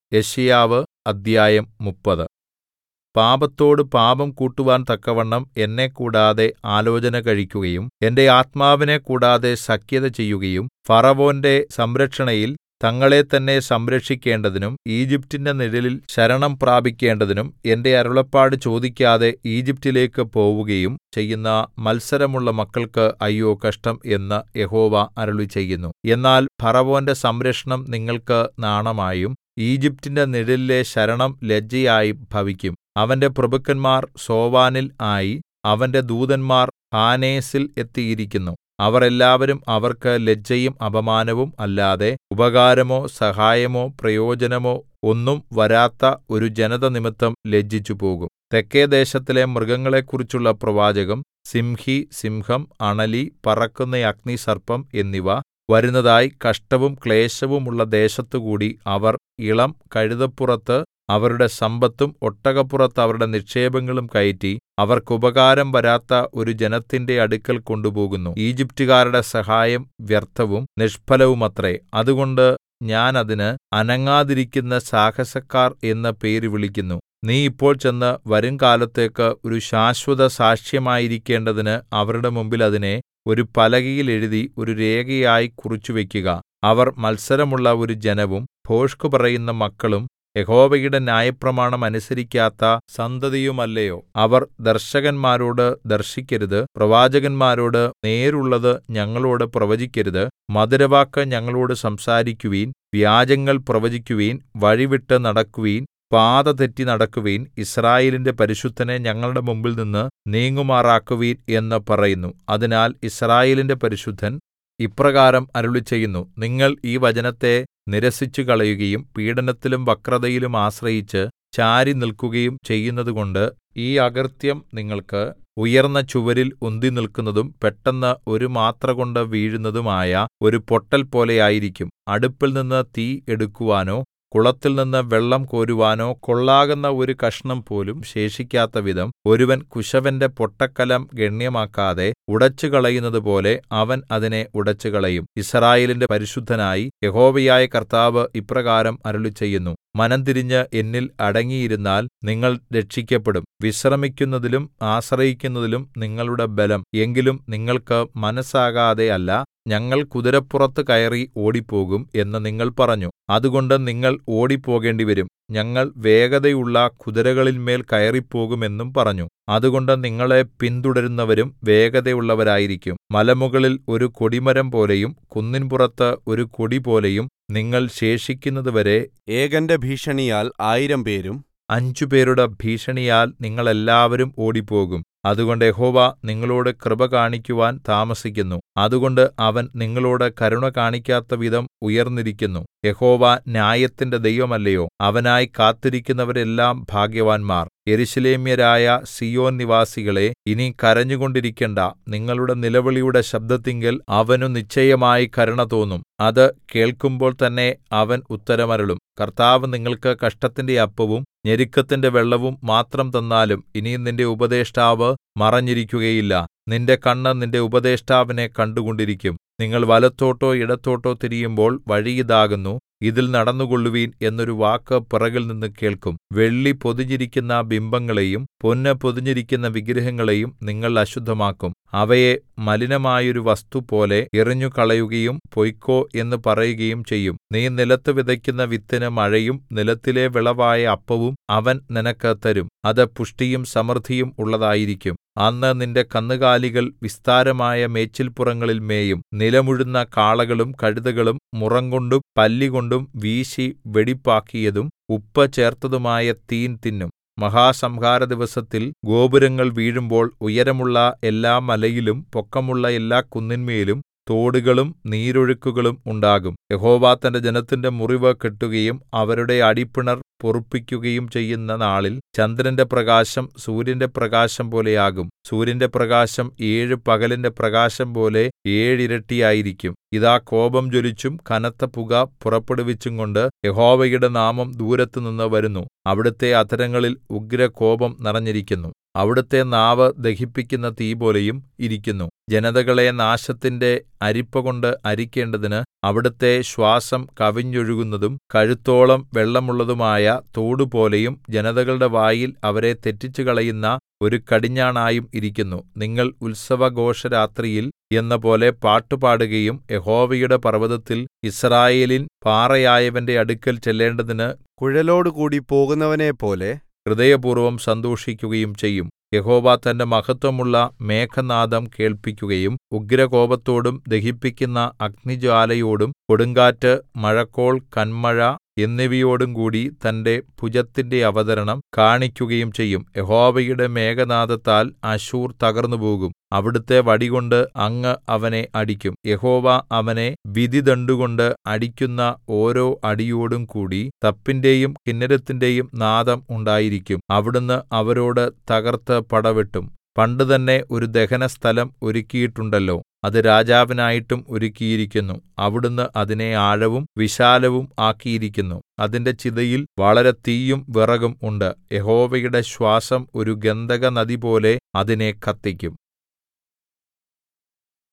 യെശയ്യാവ് അദ്ധ്യായം മുപ്പത് പാപത്തോട് പാപം കൂട്ടുവാൻ തക്കവണ്ണം എന്നെ കൂടാതെ ആലോചന കഴിക്കുകയും എന്റെ ആത്മാവിനെ കൂടാതെ സഖ്യത ചെയ്യുകയും ഫറവോന്റെ സംരക്ഷണയിൽ തങ്ങളെത്തന്നെ സംരക്ഷിക്കേണ്ടതിനും ഈജിപ്റ്റിന്റെ നിഴലിൽ ശരണം പ്രാപിക്കേണ്ടതിനും എന്റെ അരുളപ്പാട് ചോദിക്കാതെ ഈജിപ്റ്റിലേക്ക് പോവുകയും ചെയ്യുന്ന മത്സരമുള്ള മക്കൾക്ക് അയ്യോ കഷ്ടം എന്ന് യഹോവ അരുളിച്ചെയ്യുന്നു എന്നാൽ ഫറവോന്റെ സംരക്ഷണം നിങ്ങൾക്ക് നാണമായും ഈജിപ്റ്റിന്റെ നിഴലിലെ ശരണം ലജ്ജയായും ഭവിക്കും അവന്റെ പ്രഭുക്കന്മാർ സോവാനിൽ ആയി അവന്റെ ദൂതന്മാർ ഹാനേസിൽ എത്തിയിരിക്കുന്നു അവർ എല്ലാവരും അവർക്ക് ലജ്ജയും അപമാനവും അല്ലാതെ ഉപകാരമോ സഹായമോ പ്രയോജനമോ ഒന്നും വരാത്ത ഒരു ജനത നിമിത്തം ലജ്ജിച്ചുപോകും തെക്കെ ദേശത്തിലെ മൃഗങ്ങളെക്കുറിച്ചുള്ള പ്രവാചകം സിംഹി സിംഹം അണലി പറക്കുന്ന അഗ്നിസർപ്പം എന്നിവ വരുന്നതായി കഷ്ടവും ക്ലേശവുമുള്ള ദേശത്തുകൂടി അവർ ഇളം കഴുതപ്പുറത്ത് അവരുടെ സമ്പത്തും ഒട്ടകപ്പുറത്ത് അവരുടെ നിക്ഷേപങ്ങളും കയറ്റി അവർക്ക് ഉപകാരം വരാത്ത ഒരു ജനത്തിന്റെ അടുക്കൽ കൊണ്ടുപോകുന്നു ഈജിപ്റ്റുകാരുടെ സഹായം വ്യർത്ഥവും നിഷ്ഫലവുമത്രേ അതുകൊണ്ട് ഞാൻ അതിന് അനങ്ങാതിരിക്കുന്ന സാഹസക്കാർ എന്ന് പേര് വിളിക്കുന്നു നീ ഇപ്പോൾ ചെന്ന് വരുംകാലത്തേക്ക് ഒരു ശാശ്വത സാക്ഷ്യമായിരിക്കേണ്ടതിന് അവരുടെ മുമ്പിൽ അതിനെ ഒരു പലകയിൽ എഴുതി ഒരു രേഖയായി കുറിച്ചുവയ്ക്കുക അവർ മത്സരമുള്ള ഒരു ജനവും ഭോഷ്ക് പറയുന്ന മക്കളും യഹോവയുടെ ന്യായപ്രമാണം അനുസരിക്കാത്ത സന്തതിയുമല്ലയോ അവർ ദർശകന്മാരോട് ദർശിക്കരുത് പ്രവാചകന്മാരോട് നേരുള്ളത് ഞങ്ങളോട് പ്രവചിക്കരുത് മധുരവാക്ക് ഞങ്ങളോട് സംസാരിക്കുവിൻ വ്യാജങ്ങൾ പ്രവചിക്കുവിൻ വഴിവിട്ട് നടക്കുവിൻ പാത തെറ്റി നടക്കുവിൻ യിസ്രായേലിന്റെ പരിശുദ്ധനെ ഞങ്ങളുടെ മുമ്പിൽനിന്ന് നീങ്ങുമാറാക്കുവിൻ എന്ന് പറയുന്നു അതിനാൽ യിസ്രായേലിന്റെ പരിശുദ്ധൻ ഇപ്രകാരം അരുളിച്ചെയ്യുന്നു നിങ്ങൾ ഈ വചനത്തെ നിരസിച്ചുകളയുകയും പീഡനത്തിലും വക്രതയിലും ആശ്രയിച്ച് ചാരിനിൽക്കുകയും ചെയ്യുന്നതുകൊണ്ട് ഈ അകൃത്യം നിങ്ങൾക്ക് ഉയർന്ന ചുവരിൽ ഉന്തിനിൽക്കുന്നതും പെട്ടെന്ന് ഒരു മാത്രകൊണ്ട് വീഴുന്നതുമായ ഒരു പൊട്ടൽ പോലെയായിരിക്കും അടുപ്പിൽനിന്ന് തീ എടുക്കുവാനോ കുളത്തിൽനിന്ന് വെള്ളം കോരുവാനോ കൊള്ളാകുന്ന ഒരു കഷണം പോലും ശേഷിക്കാത്തവിധം ഒരുവൻ കുശവന്റെ പൊട്ടക്കലം ഗണ്യമാക്കാതെ ഉടച്ചുകളയുന്നതുപോലെ അവൻ അതിനെ ഉടച്ചുകളയും യിസ്രായേലിന്റെ പരിശുദ്ധനായി യഹോവയായ കർത്താവ് ഇപ്രകാരം അരുളിച്ചെയ്യുന്നു മനംതിരിഞ്ഞ് എന്നിൽ അടങ്ങിയിരുന്നാൽ നിങ്ങൾ രക്ഷിക്കപ്പെടും വിശ്രമിക്കുന്നതിലും ആശ്രയിക്കുന്നതിലും നിങ്ങളുടെ ബലം എങ്കിലും നിങ്ങൾക്ക് മനസ്സാകാതെ അല്ല ഞങ്ങൾ കുതിരപ്പുറത്ത് കയറി ഓടിപ്പോകും എന്ന് നിങ്ങൾ പറഞ്ഞു അതുകൊണ്ട് നിങ്ങൾ ഓടിപ്പോകേണ്ടിവരും ഞങ്ങൾ വേഗതയുള്ള കുതിരകളിന്മേൽ കയറിപ്പോകും എന്നും പറഞ്ഞു അതുകൊണ്ട് നിങ്ങളെ പിന്തുടരുന്നവരും വേഗതയുള്ളവരായിരിക്കും മലമുകളിൽ ഒരു കൊടിമരം പോലെയും കുന്നിൻപുറത്ത് ഒരു കൊടിപോലെയും നിങ്ങൾ ശേഷിക്കുന്നതുവരെ ഏകന്റെ ഭീഷണിയാൽ ആയിരം പേരും അഞ്ചുപേരുടെ ഭീഷണിയാൽ നിങ്ങളെല്ലാവരും ഓടിപ്പോകും അതുകൊണ്ട് യഹോവ നിങ്ങളോട് കൃപ കാണിക്കുവാൻ താമസിക്കുന്നു അതുകൊണ്ട് അവൻ നിങ്ങളോട് കരുണ കാണിക്കാത്തവിധം ഉയർന്നിരിക്കുന്നു യഹോവ ന്യായത്തിന്റെ ദൈവമല്ലയോ അവനായി കാത്തിരിക്കുന്നവരെല്ലാം ഭാഗ്യവാന്മാർ യെരൂശലേമ്യരായ സീയോൻ നിവാസികളെ ഇനി കരഞ്ഞുകൊണ്ടിരിക്കണ്ട നിങ്ങളുടെ നിലവിളിയുടെ ശബ്ദത്തിങ്കൽ അവനു നിശ്ചയമായി കരുണ തോന്നും അത് കേൾക്കുമ്പോൾ തന്നെ അവൻ ഉത്തരമരുളും കർത്താവ് നിങ്ങൾക്ക് കഷ്ടത്തിന്റെ അപ്പവും ഞെരുക്കത്തിന്റെ വെള്ളവും മാത്രം തന്നാലും ഇനി നിന്റെ ഉപദേഷ്ടാവ് മറഞ്ഞിരിക്കുകയില്ല നിന്റെ കണ്ണ് നിന്റെ ഉപദേഷ്ടാവിനെ കണ്ടുകൊണ്ടിരിക്കും നിങ്ങൾ വലത്തോട്ടോ ഇടത്തോട്ടോ തിരിയുമ്പോൾ വഴി ഇതാകുന്നു ഇതിൽ നടന്നുകൊള്ളുവിൻ എന്നൊരു വാക്ക് പിറകിൽ നിന്ന് കേൾക്കും വെള്ളി പൊതിഞ്ഞിരിക്കുന്ന ബിംബങ്ങളെയും പൊന്ന് പൊതിഞ്ഞിരിക്കുന്ന വിഗ്രഹങ്ങളെയും നിങ്ങൾ അശുദ്ധമാക്കും അവയെ മലിനമായൊരു വസ്തു പോലെ എറിഞ്ഞുകളയുകയും പൊയ്ക്കോ എന്ന് പറയുകയും ചെയ്യും നീ നിലത്ത് വിതയ്ക്കുന്ന വിത്തിന് മഴയും നിലത്തിലെ വിളവായ അപ്പവും അവൻ നിനക്ക് തരും അത് പുഷ്ടിയും സമൃദ്ധിയും ഉള്ളതായിരിക്കും അന്ന് നിന്റെ കന്നുകാലികൾ വിസ്താരമായ മേച്ചിൽപ്പുറങ്ങളിൽ മേയും നിലമുഴുന്ന കാളകളും കഴുതകളും മുറംകൊണ്ടും പല്ലികൊണ്ടും വീശി വെടിപ്പാക്കിയതും ഉപ്പ് ചേർത്തതുമായ തീൻ തിന്നും മഹാസംഹാര ദിവസത്തിൽ ഗോപുരങ്ങൾ വീഴുമ്പോൾ ഉയരമുള്ള എല്ലാ മലയിലും പൊക്കമുള്ള എല്ലാ കുന്നിന്മേലും തോടുകളും നീരൊഴുക്കുകളും ഉണ്ടാകും യഹോവ തന്റെ ജനത്തിന്റെ മുറിവ് കെട്ടുകയും അവരുടെ അടിപ്പിണർ പൊറുപ്പിക്കുകയും ചെയ്യുന്ന നാളിൽ ചന്ദ്രന്റെ പ്രകാശം സൂര്യന്റെ പ്രകാശം പോലെയാകും സൂര്യന്റെ പ്രകാശം ഏഴ് പകലിന്റെ പ്രകാശം പോലെ ഏഴിരട്ടിയായിരിക്കും ഇതാ കോപം ജ്വലിച്ചും കനത്ത പുക പുറപ്പെടുവിച്ചും കൊണ്ട് യഹോവയുടെ നാമം ദൂരത്തുനിന്ന് വരുന്നു അവിടുത്തെ അധരങ്ങളിൽ ഉഗ്രകോപം നിറഞ്ഞിരിക്കുന്നു അവിടുത്തെ നാവ് ദഹിപ്പിക്കുന്ന തീപോലെയും ഇരിക്കുന്നു ജനതകളെ നാശത്തിന്റെ അരിപ്പകൊണ്ട് അരിക്കേണ്ടതിന് അവിടുത്തെ ശ്വാസം കവിഞ്ഞൊഴുകുന്നതും കഴുത്തോളം വെള്ളമുള്ളതുമായ തോടുപോലെയും ജനതകളുടെ വായിൽ അവരെ തെറ്റിച്ചുകളയുന്ന ഒരു കടിഞ്ഞാണായും ഇരിക്കുന്നു നിങ്ങൾ ഉത്സവഘോഷരാത്രിയിൽ എന്നപോലെ പാട്ടുപാടുകയും യഹോവയുടെ പർവ്വതത്തിൽ യിസ്രായേലിൻ പാറയായവന്റെ അടുക്കൽ ചെല്ലേണ്ടതിന് കുഴലോടുകൂടി പോകുന്നവനെപ്പോലെ ഹൃദയപൂർവ്വം സന്തോഷിക്കുകയും ചെയ്യും യഹോവ തന്റെ മഹത്വമുള്ള മേഘനാദം കേൾപ്പിക്കുകയും ഉഗ്രകോപത്തോടും ദഹിപ്പിക്കുന്ന അഗ്നിജ്വാലയോടും കൊടുങ്കാറ്റ് മഴക്കോൾ കന്മഴ എന്നിവയോടും കൂടി തന്റെ ഭുജത്തിന്റെ അവതരണം കാണിക്കുകയും ചെയ്യും യഹോവയുടെ മേഘനാദത്താൽ അശ്ശൂർ തകർന്നുപോകും അവിടുത്തെ വടികൊണ്ട് അങ്ങ് അവനെ അടിക്കും യഹോവ അവനെ വിധിദണ്ഡുകൊണ്ട് അടിക്കുന്ന ഓരോ അടിയോടും കൂടി തപ്പിന്റെയും കിന്നരത്തിന്റെയും നാദം ഉണ്ടായിരിക്കും അവിടുന്ന് അവരോട് തകർത്ത് പടവെട്ടും പണ്ടുതന്നെ ഒരു ദഹനസ്ഥലം ഒരുക്കിയിട്ടുണ്ടല്ലോ അത് രാജാവിനായിട്ടും ഒരുക്കിയിരിക്കുന്നു അവിടുന്ന് അതിനെ ആഴവും വിശാലവും ആക്കിയിരിക്കുന്നു അതിന്റെ ചിതയിൽ വളരെ തീയും വിറകും ഉണ്ട് യഹോവയുടെ ശ്വാസം ഒരു ഗന്ധകനദിപോലെ അതിനെ കത്തിക്കും